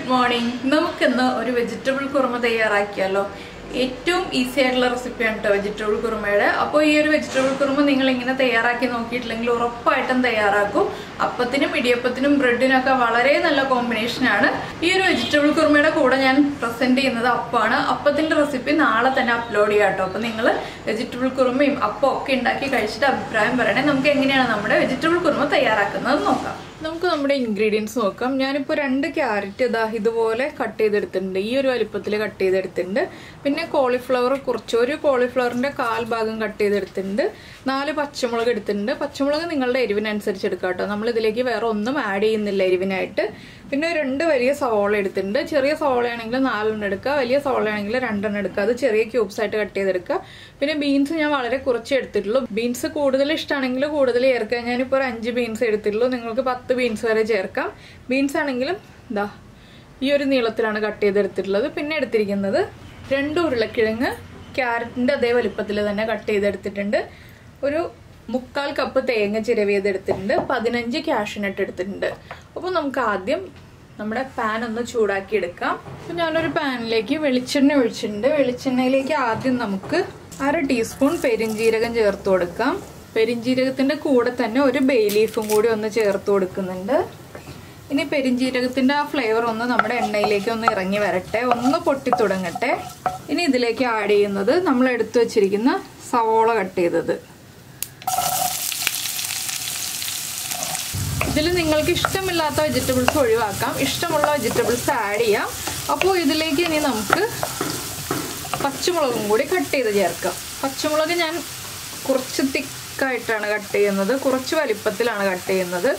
morning നമുക്കിന്ന് ഒരു vegetable kurma തയ്യാറാക്കിയാലോ ഏറ്റവും ഈസി ആയിട്ടുള്ള റെസിപ്പിയാണ് കേട്ടോ വെജിറ്റബിൾ കുറുമയുടെ അപ്പോൾ ഈ ഒരു വെജിറ്റബിൾ കുറുമ നിങ്ങൾ ഇങ്ങനെ തയ്യാറാക്കി നോക്കിയിട്ടില്ലെങ്കിൽ ഉറപ്പായിട്ടും തയ്യാറാക്കും അപ്പത്തിനും ഇടിയപ്പത്തിനും ബ്രെഡിനൊക്കെ വളരെ നല്ല കോമ്പിനേഷനാണ് ഈ ഒരു വെജിറ്റബിൾ കുറുമയുടെ കൂടെ ഞാൻ പ്രസന്റ് ചെയ്യുന്നത് അപ്പമാണ് അപ്പത്തിന്റെ റെസിപ്പി നാളെ തന്നെ അപ്ലോഡ് ചെയ്യാം കേട്ടോ അപ്പോൾ നിങ്ങൾ വെജിറ്റബിൾ കുറുമയും അപ്പം ഒക്കെ ഉണ്ടാക്കി കഴിച്ചിട്ട് അഭിപ്രായം പറയണേ നമുക്ക് എങ്ങനെയാണ് നമ്മുടെ വെജിറ്റബിൾ കുറുമ തയ്യാറാക്കുന്നത് നോക്കാം നമുക്ക് നമ്മുടെ ഇൻഗ്രീഡിയൻസ് നോക്കാം ഞാനിപ്പോൾ രണ്ട് ക്യാരറ്റ് ഇതാ ഇതുപോലെ കട്ട് ചെയ്തെടുത്തിട്ടുണ്ട് ഈ ഒരു വലിപ്പത്തിൽ കട്ട് ചെയ്തെടുത്തിട്ടുണ്ട് പിന്നെ കോളിഫ്ലവർ കുറച്ച് ഒരു കോളിഫ്ലവറിന്റെ കാൽ ഭാഗം കട്ട് ചെയ്തെടുത്തിട്ടുണ്ട് നാല് പച്ചമുളക് എടുത്തിട്ടുണ്ട് പച്ചമുളക് നിങ്ങളുടെ എരിവിനനുസരിച്ച് എടുക്കാം കേട്ടോ നമ്മൾ ഇതിലേക്ക് വേറെ ഒന്നും ആഡ് ചെയ്യുന്നില്ല എരിവിനായിട്ട് പിന്നെ രണ്ട് വലിയ സവോള എടുത്തിട്ടുണ്ട് ചെറിയ സവോളയാണെങ്കിൽ നാലെണ്ണം എടുക്കുക വലിയ സവോളയാണെങ്കിൽ രണ്ടെണ്ണം എടുക്കുക അത് ചെറിയ ക്യൂബ്സ് ആയിട്ട് കട്ട് ചെയ്തെടുക്കുക പിന്നെ ബീൻസ് ഞാൻ വളരെ കുറച്ച് എടുത്തിട്ടുള്ളൂ ബീൻസ് കൂടുതൽ ഇഷ്ടമാണെങ്കിൽ കൂടുതൽ ചേർക്കുക ഞാനിപ്പോൾ ഒരു അഞ്ച് ബീൻസ് എടുത്തിട്ടുള്ളൂ നിങ്ങൾക്ക് പത്ത് ബീൻസ് വരെ ചേർക്കാം ബീൻസ് ആണെങ്കിലും ഇതാ ഈ ഒരു നീളത്തിലാണ് കട്ട് ചെയ്തെടുത്തിട്ടുള്ളത് പിന്നെ എടുത്തിരിക്കുന്നത് രണ്ട് ഉരുളക്കിഴങ്ങ് ക്യാരറ്റിന്റെ അതേ വലിപ്പത്തിൽ തന്നെ കട്ട് ചെയ്തെടുത്തിട്ടുണ്ട് ഒരു മുക്കാൽ കപ്പ് തേങ്ങ ചിരവിയതെടുത്തിട്ടുണ്ട് പതിനഞ്ച് കാഷ്യൂനട്ട് എടുത്തിട്ടുണ്ട് അപ്പോൾ നമുക്ക് ആദ്യം നമ്മുടെ പാൻ ഒന്ന് ചൂടാക്കി എടുക്കാം അപ്പോൾ ഞാനൊരു പാനിലേക്ക് വെളിച്ചെണ്ണ ഒഴിച്ചിട്ടുണ്ട് വെളിച്ചെണ്ണയിലേക്ക് ആദ്യം നമുക്ക് അര ടീസ്പൂൺ പെരിഞ്ജീരകം ചേർത്ത് കൊടുക്കാം പെരിഞ്ജീരകത്തിന്റെ കൂടെ തന്നെ ഒരു ബേ ലീഫും കൂടി ഒന്ന് ചേർത്ത് കൊടുക്കുന്നുണ്ട് ഇനി പെരിഞ്ജീരകത്തിന്റെ ആ ഫ്ലേവർ ഒന്ന് നമ്മുടെ എണ്ണയിലേക്ക് ഒന്ന് ഇറങ്ങി വരട്ടെ ഒന്ന് പൊട്ടി തുടങ്ങട്ടെ ഇനി ഇതിലേക്ക് ആഡ് ചെയ്യുന്നത് നമ്മൾ എടുത്തു വെച്ചിരിക്കുന്ന സവോള കട്ട് ചെയ്തത് ഇതിൽ നിങ്ങൾക്ക് ഇഷ്ടമില്ലാത്ത വെജിറ്റബിൾസ് ഒഴിവാക്കാം ഇഷ്ടമുള്ള വെജിറ്റബിൾസ് ആഡ് ചെയ്യാം അപ്പോൾ ഇതിലേക്ക് ഇനി നമുക്ക് പച്ചമുളകും കൂടി കട്ട് ചെയ്ത് ചേർക്കാം പച്ചമുളക് ഞാൻ കുറച്ച് തിക്കായിട്ടാണ് കട്ട് ചെയ്യുന്നത് കുറച്ച് വലിപ്പത്തിലാണ് കട്ട് ചെയ്യുന്നത്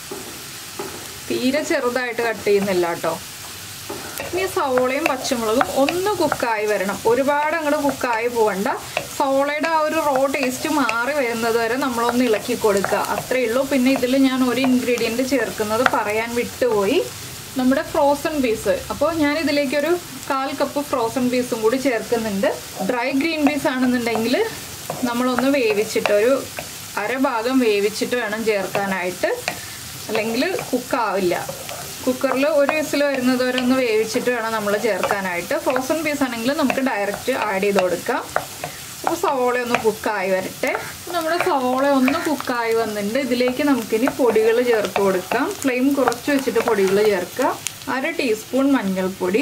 തീരെ ചെറുതായിട്ട് കട്ട് ചെയ്യുന്നില്ല കേട്ടോ ഇനി സവോളയും പച്ചമുളകും ഒന്ന് കുക്കായി വരണം ഒരുപാട് അങ്ങോട്ട് കുക്കായി പോകണ്ട സവോളയുടെ ആ ഒരു റോ ടേസ്റ്റ് മാറി വരുന്നത് വരെ നമ്മളൊന്ന് ഇളക്കി കൊടുക്കുക അത്രേ ഉള്ളൂ പിന്നെ ഇതിൽ ഞാൻ ഒരു ഇൻഗ്രീഡിയൻറ്റ് ചേർക്കുന്നത് പറയാൻ വിട്ടുപോയി നമ്മുടെ ഫ്രോസൺ പീസ് അപ്പോൾ ഞാൻ ഇതിലേക്ക് ഒരു കാൽ കപ്പ് ഫ്രോസൺ പീസും കൂടി ചേർക്കുന്നുണ്ട് ഡ്രൈ ഗ്രീൻ പീസ് ആണെന്നുണ്ടെങ്കിൽ നമ്മളൊന്ന് വേവിച്ചിട്ട് ഒരു അരഭാഗം വേവിച്ചിട്ട് വേണം ചേർക്കാനായിട്ട് അല്ലെങ്കിൽ കുക്കാവില്ല കുക്കറിൽ ഒരു വിസിൽ വരുന്നത് വരെ ഒന്ന് വേവിച്ചിട്ട് വേണം നമ്മൾ ചേർക്കാനായിട്ട് ഫ്രോസൺ പീസ് ആണെങ്കിൽ നമുക്ക് ഡയറക്റ്റ് ആഡ് ചെയ്ത് കൊടുക്കാം അപ്പോൾ സവോള ഒന്ന് കുക്കായി വരട്ടെ നമ്മുടെ സവോള ഒന്ന് കുക്കായി വന്നിട്ടുണ്ട് ഇതിലേക്ക് നമുക്കിനി പൊടികൾ ചേർത്ത് കൊടുക്കാം ഫ്ലെയിം കുറച്ച് വെച്ചിട്ട് പൊടികൾ ചേർക്കുക അര ടീസ്പൂൺ മഞ്ഞൾപ്പൊടി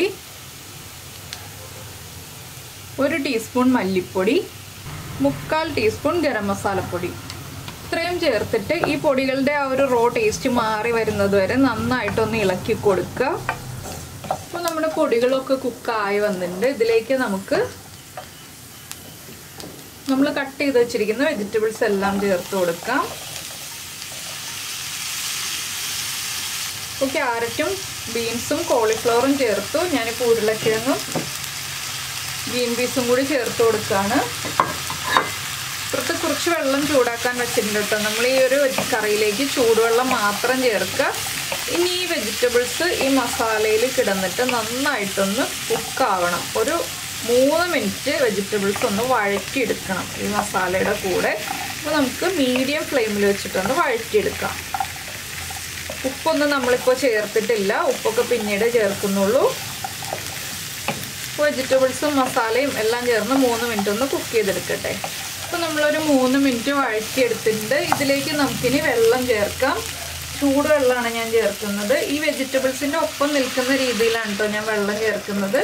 ഒരു ടീസ്പൂൺ മല്ലിപ്പൊടി മുക്കാൽ ടീസ്പൂൺ ഗരം മസാലപ്പൊടി ഇത്രയും ചേർത്തിട്ട് ഈ പൊടികളുടെ ആ ഒരു റോ ടേസ്റ്റ് മാറി വരുന്നത് വരെ നന്നായിട്ടൊന്ന് ഇളക്കി കൊടുക്കുക അപ്പോൾ നമ്മുടെ പൊടികളൊക്കെ കുക്കായി വന്നിട്ടുണ്ട് ഇതിലേക്ക് നമുക്ക് നമ്മൾ കട്ട് ചെയ്ത് വെച്ചിരിക്കുന്ന വെജിറ്റബിൾസ് എല്ലാം ചേർത്ത് കൊടുക്കാം ഇപ്പോൾ ക്യാരറ്റും ബീൻസും കോളിഫ്ലവറും ചേർത്തു ഞാനിപ്പോൾ ഉരുളക്കിഴങ്ങും ഗ്രീൻ പീസും കൂടി ചേർത്ത് കൊടുക്കുകയാണ് ഇപ്പുറത്ത് കുറച്ച് വെള്ളം ചൂടാക്കാൻ വെച്ചിട്ടുണ്ട് കേട്ടോ നമ്മൾ ഈ ഒരു കറിയിലേക്ക് ചൂടുവെള്ളം മാത്രം ചേർക്കുക ഇനി ഈ വെജിറ്റബിൾസ് ഈ മസാലയിൽ കിടന്നിട്ട് നന്നായിട്ടൊന്ന് കുക്കാവണം ഒരു മൂന്ന് മിനിറ്റ് വെജിറ്റബിൾസ് ഒന്ന് വഴറ്റിയെടുക്കണം ഈ മസാലയുടെ കൂടെ അപ്പോൾ നമുക്ക് മീഡിയം ഫ്ലെയിമിൽ വെച്ചിട്ടൊന്ന് വഴറ്റിയെടുക്കാം ഉപ്പൊന്നും നമ്മളിപ്പോൾ ചേർത്തിട്ടില്ല ഉപ്പൊക്കെ പിന്നീട് ചേർക്കുന്നുള്ളൂ വെജിറ്റബിൾസും മസാലയും എല്ലാം ചേർന്ന് മൂന്ന് മിനിറ്റ് ഒന്ന് കുക്ക് ചെയ്തെടുക്കട്ടെ അപ്പോൾ നമ്മളൊരു മൂന്ന് മിനിറ്റ് വഴറ്റിയെടുത്തിട്ടുണ്ട് ഇതിലേക്ക് നമുക്കിനി വെള്ളം ചേർക്കാം ചൂടുവെള്ളമാണ് ഞാൻ ചേർക്കുന്നത് ഈ വെജിറ്റബിൾസിൻ്റെ ഒപ്പം നിൽക്കുന്ന രീതിയിലാണ് കേട്ടോ ഞാൻ വെള്ളം ചേർക്കുന്നത്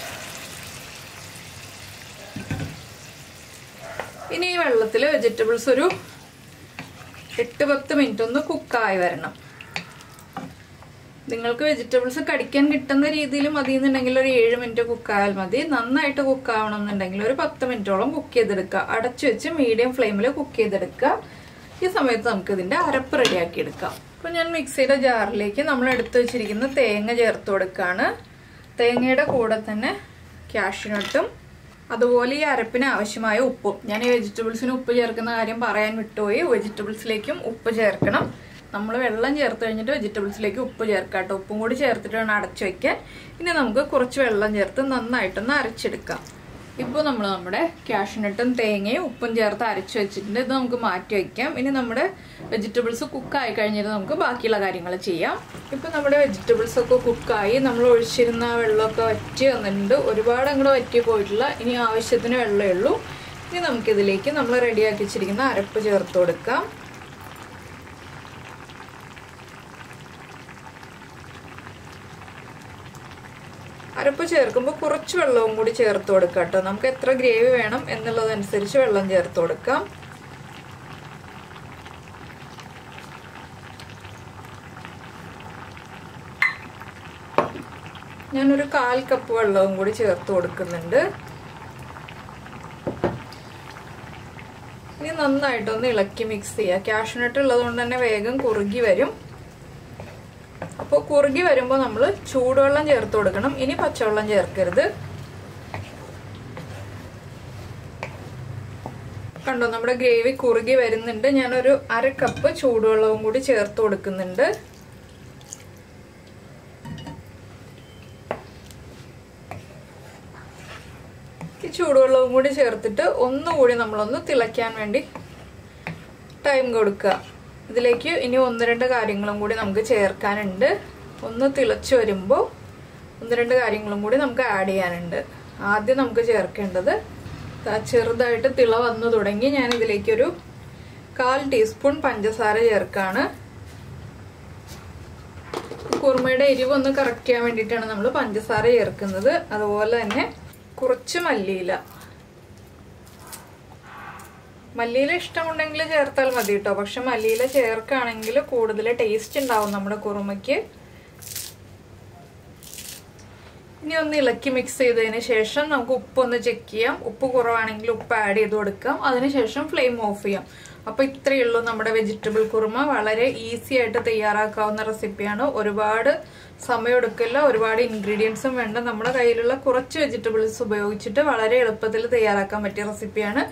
ഇനി ഈ വെള്ളത്തിൽ വെജിറ്റബിൾസ് ഒരു എട്ട് പത്ത് മിനിറ്റ് ഒന്ന് കുക്കായി വരണം നിങ്ങൾക്ക് വെജിറ്റബിൾസ് കടിക്കാൻ കിട്ടുന്ന രീതിയിൽ മതി എന്നുണ്ടെങ്കിൽ ഒരു ഏഴ് മിനിറ്റ് കുക്കായാൽ മതി നന്നായിട്ട് കുക്കാവണം എന്നുണ്ടെങ്കിൽ ഒരു പത്ത് മിനിറ്റോളം കുക്ക് ചെയ്തെടുക്കുക അടച്ചു വെച്ച് മീഡിയം ഫ്ലെയിമിൽ കുക്ക് ചെയ്തെടുക്കുക ഈ സമയത്ത് നമുക്ക് ഇതിന്റെ അരപ്പ് റെഡിയാക്കി എടുക്കാം അപ്പൊ ഞാൻ മിക്സിയുടെ ജാറിലേക്ക് നമ്മൾ എടുത്തു വെച്ചിരിക്കുന്ന തേങ്ങ ചേർത്ത് കൊടുക്കുകയാണ് തേങ്ങയുടെ കൂടെ തന്നെ കാഷ്യൂനട്ടും അതുപോലെ ഈ അരപ്പിന് ആവശ്യമായ ഉപ്പും ഞാൻ ഈ വെജിറ്റബിൾസിന് ഉപ്പ് ചേർക്കുന്ന കാര്യം പറയാൻ വിട്ടുപോയി വെജിറ്റബിൾസിലേക്കും ഉപ്പ് ചേർക്കണം നമ്മൾ വെള്ളം ചേർത്ത് കഴിഞ്ഞിട്ട് വെജിറ്റബിൾസിലേക്ക് ഉപ്പ് ചേർക്കാം കേട്ടോ ഉപ്പും കൂടി ചേർത്തിട്ട് വേണം അടച്ചു വയ്ക്കാൻ ഇനി നമുക്ക് കുറച്ച് വെള്ളം ചേർത്ത് നന്നായിട്ടൊന്ന് അരച്ചെടുക്കാം ഇപ്പോൾ നമ്മൾ നമ്മുടെ കാഷ്നട്ടും തേങ്ങയും ഉപ്പും ചേർത്ത് അരച്ചു വെച്ചിട്ടുണ്ട് ഇത് നമുക്ക് മാറ്റി വയ്ക്കാം ഇനി നമ്മുടെ വെജിറ്റബിൾസ് കുക്കായി കഴിഞ്ഞിട്ട് നമുക്ക് ബാക്കിയുള്ള കാര്യങ്ങൾ ചെയ്യാം ഇപ്പം നമ്മുടെ വെജിറ്റബിൾസ് ഒക്കെ കുക്കായി നമ്മൾ ഒഴിച്ചിരുന്ന വെള്ളമൊക്കെ വറ്റി വന്നിട്ടുണ്ട് ഒരുപാട് അങ്ങോട്ട് വറ്റി പോയിട്ടില്ല ഇനി ആവശ്യത്തിന് വെള്ളമേ ഉള്ളൂ ഇനി നമുക്കിതിലേക്ക് നമ്മൾ റെഡിയാക്കി വെച്ചിരിക്കുന്ന അരപ്പ് ചേർത്ത് കൊടുക്കാം അരപ്പ് ചേർക്കുമ്പോൾ കുറച്ച് വെള്ളവും കൂടി ചേർത്ത് കൊടുക്കാം കേട്ടോ നമുക്ക് എത്ര ഗ്രേവി വേണം എന്നുള്ളതനുസരിച്ച് വെള്ളം ചേർത്ത് കൊടുക്കാം ഞാനൊരു കാൽ കപ്പ് വെള്ളവും കൂടി ചേർത്ത് കൊടുക്കുന്നുണ്ട് ഇനി നന്നായിട്ടൊന്ന് ഇളക്കി മിക്സ് ചെയ്യുക ക്യാഷ്നട്ട് ഉള്ളത് കൊണ്ട് തന്നെ വേഗം കുറുകി വരും അപ്പോൾ കുറുകി വരുമ്പോൾ നമ്മൾ ചൂടുവെള്ളം ചേർത്ത് കൊടുക്കണം ഇനി പച്ചവെള്ളം ചേർക്കരുത് കണ്ടോ നമ്മുടെ ഗ്രേവി കുറുകി വരുന്നുണ്ട് ഞാനൊരു അര കപ്പ് ചൂടുവെള്ളവും കൂടി ചേർത്ത് കൊടുക്കുന്നുണ്ട് ഈ ചൂടുവെള്ളവും കൂടി ചേർത്തിട്ട് ഒന്നുകൂടി നമ്മളൊന്ന് തിളയ്ക്കാൻ വേണ്ടി ടൈം കൊടുക്കുക ഇതിലേക്ക് ഇനി ഒന്ന് രണ്ട് കാര്യങ്ങളും കൂടി നമുക്ക് ചേർക്കാനുണ്ട് ഒന്ന് തിളച്ച് വരുമ്പോൾ ഒന്ന് രണ്ട് കാര്യങ്ങളും കൂടി നമുക്ക് ആഡ് ചെയ്യാനുണ്ട് ആദ്യം നമുക്ക് ചേർക്കേണ്ടത് ചെറുതായിട്ട് തിള വന്നു തുടങ്ങി ഞാൻ ഇതിലേക്കൊരു കാൽ ടീസ്പൂൺ പഞ്ചസാര ചേർക്കാണ് കുറുമയുടെ എരിവ് ഒന്ന് കറക്റ്റ് ചെയ്യാൻ വേണ്ടിയിട്ടാണ് നമ്മൾ പഞ്ചസാര ചേർക്കുന്നത് അതുപോലെ തന്നെ കുറച്ച് മല്ലിയില മല്ലിയില ഇഷ്ടമുണ്ടെങ്കിൽ ചേർത്താൽ മതി കേട്ടോ പക്ഷെ മല്ലിയില ചേർക്കുകയാണെങ്കിൽ കൂടുതൽ ടേസ്റ്റ് ഉണ്ടാവും നമ്മുടെ കുറുമയ്ക്ക് ഇനി ഒന്ന് ഇളക്കി മിക്സ് ചെയ്തതിന് ശേഷം നമുക്ക് ഉപ്പൊന്ന് ചെക്ക് ചെയ്യാം ഉപ്പ് കുറവാണെങ്കിൽ ഉപ്പ് ആഡ് ചെയ്ത് കൊടുക്കാം അതിനുശേഷം ഫ്ലെയിം ഓഫ് ചെയ്യാം അപ്പൊ ഇത്രയേ ഉള്ളൂ നമ്മുടെ വെജിറ്റബിൾ കുറുമ വളരെ ഈസി ആയിട്ട് തയ്യാറാക്കാവുന്ന റെസിപ്പിയാണ് ഒരുപാട് സമയമെടുക്കില്ല ഒരുപാട് ഇൻഗ്രീഡിയൻസും വേണ്ട നമ്മുടെ കയ്യിലുള്ള കുറച്ച് വെജിറ്റബിൾസ് ഉപയോഗിച്ചിട്ട് വളരെ എളുപ്പത്തിൽ തയ്യാറാക്കാൻ പറ്റിയ റെസിപ്പിയാണ്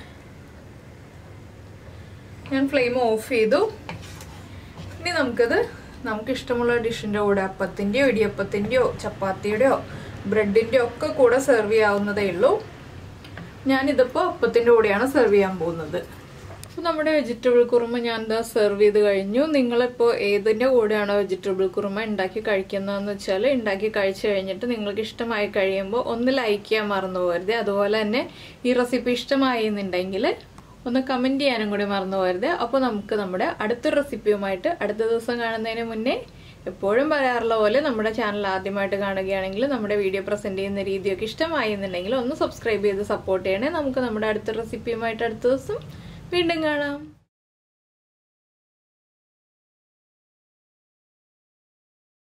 ഞാൻ ഫ്ലെയിം ഓഫ് ചെയ്തു ഇനി നമുക്കത് നമുക്ക് ഇഷ്ടമുള്ള ഡിഷിന്റെ കൂടെ അപ്പത്തിന്റെയോ ഇടിയപ്പത്തിന്റെയോ ചപ്പാത്തിയുടെയോ ബ്രെഡിന്റെയോ ഒക്കെ കൂടെ സെർവ് ചെയ്യാവുന്നതേ ഉള്ളൂ ഞാനിതിപ്പോൾ അപ്പത്തിന്റെ കൂടെയാണ് സെർവ് ചെയ്യാൻ പോകുന്നത് അപ്പോൾ നമ്മുടെ വെജിറ്റബിൾ കുറുമ ഞാൻ എന്താ സെർവ് ചെയ്ത് കഴിഞ്ഞു നിങ്ങളിപ്പോൾ ഏതിൻ്റെ കൂടെയാണോ വെജിറ്റബിൾ കുറുമ ഉണ്ടാക്കി കഴിക്കുന്നതെന്ന് വെച്ചാൽ ഉണ്ടാക്കി കഴിച്ചു കഴിഞ്ഞിട്ട് നിങ്ങൾക്ക് ഇഷ്ടമായി കഴിയുമ്പോൾ ഒന്ന് ലൈക്ക് ചെയ്യാൻ മറന്നു പോകരുത് അതുപോലെ തന്നെ ഈ റെസിപ്പി ഇഷ്ടമായി എന്നുണ്ടെങ്കിൽ ഒന്ന് കമൻറ്റ് ചെയ്യാനും കൂടി മറന്നു പോകരുത് അപ്പോൾ നമുക്ക് നമ്മുടെ അടുത്തൊരു റെസിപ്പിയുമായിട്ട് അടുത്ത ദിവസം കാണുന്നതിന് മുന്നേ എപ്പോഴും പറയാറുള്ള പോലെ നമ്മുടെ ചാനൽ ആദ്യമായിട്ട് കാണുകയാണെങ്കിൽ നമ്മുടെ വീഡിയോ പ്രസന്റ് ചെയ്യുന്ന രീതിയൊക്കെ ഇഷ്ടമായി എന്നുണ്ടെങ്കിൽ ഒന്ന് സബ്സ്ക്രൈബ് ചെയ്ത് സപ്പോർട്ട് ചെയ്യണേ നമുക്ക് നമ്മുടെ അടുത്ത റെസിപ്പിയുമായിട്ട് അടുത്ത ദിവസം വീണ്ടും കാണാം